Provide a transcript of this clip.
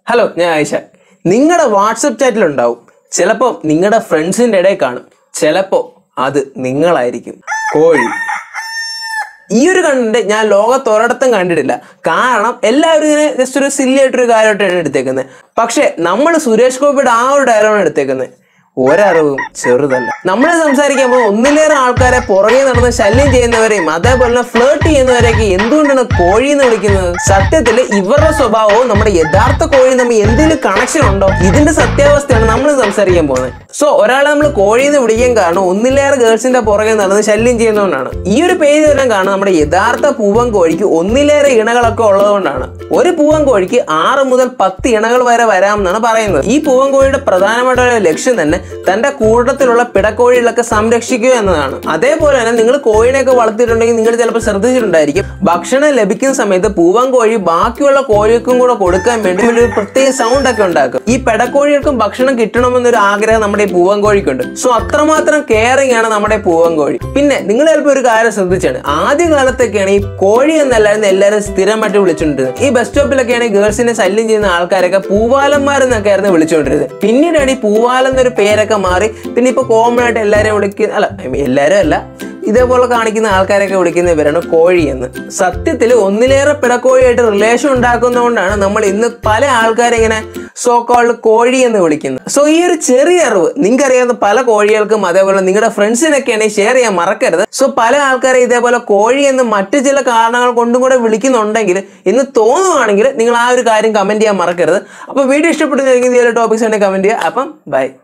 hello ഞാൻ ആയിഷ നിങ്ങളുടെ WhatsApp ചാറ്റിലുണ്ടാവും ചിലപ്പോൾ നിങ്ങളുടെ ഫ്രണ്ട്സിൻ്റെ ഇടയിൽ കാണും ചിലപ്പോൾ അത് നിങ്ങളായിരിക്കും കോഴി ഈ ഒരു കണ്ടന്റ് ഞാൻ ലോകത്ത് ഒരിടത്തും കണ്ടിട്ടില്ല കാരണം എല്ലാവരും ഇതിനെ ജസ്റ്റ് ഒരു സില്ലി ആയിട്ടൊരു കാര്യമായിട്ടാണ് എടുത്തേക്കുന്നത് പക്ഷെ നമ്മൾ സുരേഷ് ഗോപിയുടെ ആ ഒരു ഡയലോഗാണ് എടുത്തേക്കുന്നത് ഒരറിവും ചെറുതല്ല നമ്മൾ സംസാരിക്കാൻ പോകുന്ന ഒന്നിലേറെ ആൾക്കാരെ പുറകെ നടന്ന് ശല്യം ചെയ്യുന്നവരെയും അതേപോലെ തന്നെ ഫ്ലേർട്ട് ചെയ്യുന്നവരെയൊക്കെ എന്തുകൊണ്ടാണ് കോഴി എന്ന് വിളിക്കുന്നത് സത്യത്തിൽ ഇവരുടെ സ്വഭാവവും നമ്മുടെ യഥാർത്ഥ കോഴി തമ്മിൽ എന്തെങ്കിലും കണക്ഷൻ ഉണ്ടോ ഇതിന്റെ സത്യാവസ്ഥയാണ് നമ്മൾ സംസാരിക്കാൻ പോകുന്നത് സോ ഒരാളെ നമ്മൾ കോഴി എന്ന് വിളിക്കാൻ കാരണം ഒന്നിലേറെ ഗേൾസിന്റെ പുറകെ നടന്ന് ശല്യം ചെയ്യുന്നതുകൊണ്ടാണ് ഈ ഒരു പേജ് എല്ലാം കാണാൻ നമ്മുടെ യഥാർത്ഥ പൂവൻ കോഴിക്ക് ഒന്നിലേറെ ഇണകളൊക്കെ ഉള്ളതുകൊണ്ടാണ് ഒരു പൂവൻ കോഴിക്ക് ആറ് മുതൽ പത്ത് ഇണകൾ വരെ വരാം എന്നാണ് പറയുന്നത് ഈ പൂവൻ കോഴിയുടെ പ്രധാനമായിട്ടുള്ള ലക്ഷ്യം തന്നെ തന്റെ കൂട്ടത്തിലുള്ള പിടക്കോഴികളൊക്കെ സംരക്ഷിക്കുക എന്നതാണ് അതേപോലെ തന്നെ നിങ്ങൾ കോഴിനെയൊക്കെ വളർത്തിയിട്ടുണ്ടെങ്കിൽ നിങ്ങൾ ചിലപ്പോൾ ശ്രദ്ധിച്ചിട്ടുണ്ടായിരിക്കും ഭക്ഷണം ലഭിക്കുന്ന സമയത്ത് പൂവൻ കോഴി ബാക്കിയുള്ള കോഴികൾക്കും കൂടെ കൊടുക്കാൻ വേണ്ടി ഒരു പ്രത്യേക സൗണ്ട് ഒക്കെ ഉണ്ടാക്കും ഈ പെടക്കോഴികൾക്കും ഭക്ഷണം കിട്ടണമെന്നൊരു ആഗ്രഹം നമ്മുടെ ഈ പൂവൻ കോഴിക്കുണ്ട് സോ അത്രമാത്രം കെയറിംഗ് ആണ് നമ്മുടെ പൂവൻ കോഴി പിന്നെ നിങ്ങൾ ചിലപ്പോൾ ഒരു കാര്യം ശ്രദ്ധിച്ചാണ് ആദ്യ കാലത്തൊക്കെയാണ് ഈ കോഴി എന്നല്ലായിരുന്നു എല്ലാവരും സ്ഥിരമായിട്ട് വിളിച്ചുകൊണ്ടിരുന്നത് ഈ ബസ് സ്റ്റോപ്പിലൊക്കെയാണ് ഗേൾസിനെ ശല്യം ചെയ്യുന്ന ആൾക്കാരൊക്കെ പൂവാലന്മാരെന്നൊക്കെ ആയിരുന്നു വിളിച്ചുകൊണ്ടിരുന്നത് പിന്നീടാണ് ഈ പൂവാലം എന്നൊരു പേരൊക്കെ മാറി പിന്നെ ഇപ്പൊ കോമൺ ആയിട്ട് എല്ലാവരും വിളിക്കുന്ന അല്ല I mean, എല്ലാവരും അല്ല ഇതേപോലെ കാണിക്കുന്ന ആൾക്കാരൊക്കെ വിളിക്കുന്ന ഇവരാണ് കോഴി എന്ന് സത്യത്തിൽ ഒന്നിലേറെ പിടക്കോഴിയായിട്ട് റിലേഷൻ ഉണ്ടാക്കുന്നതുകൊണ്ടാണ് നമ്മൾ ഇന്ന് പല ആൾക്കാരെ ഇങ്ങനെ സോ കോൾഡ് കോഴി എന്ന് വിളിക്കുന്നത് സോ ഈ ഒരു ചെറിയ അറിവ് നിങ്ങൾക്ക് അറിയാവുന്ന പല കോഴികൾക്കും അതേപോലെ നിങ്ങളുടെ ഫ്രണ്ട്സിനൊക്കെയാണ് ഷെയർ ചെയ്യാൻ മറക്കരുത് സോ പല ആൾക്കാരെ ഇതേപോലെ കോഴി എന്ന് മറ്റു ചില കാരണങ്ങൾ കൊണ്ടും കൂടെ വിളിക്കുന്നുണ്ടെങ്കിൽ എന്ന് തോന്നുവാണെങ്കിൽ നിങ്ങൾ ആ ഒരു കാര്യം കമന്റ് ചെയ്യാൻ മറക്കരുത് അപ്പോൾ വീഡിയോ ഇഷ്ടപ്പെടുന്നെങ്കിൽ ഇതിലെ ടോപ്പിക്സ് ഉണ്ടെങ്കിൽ കമന്റ് ചെയ്യുക അപ്പം ബൈ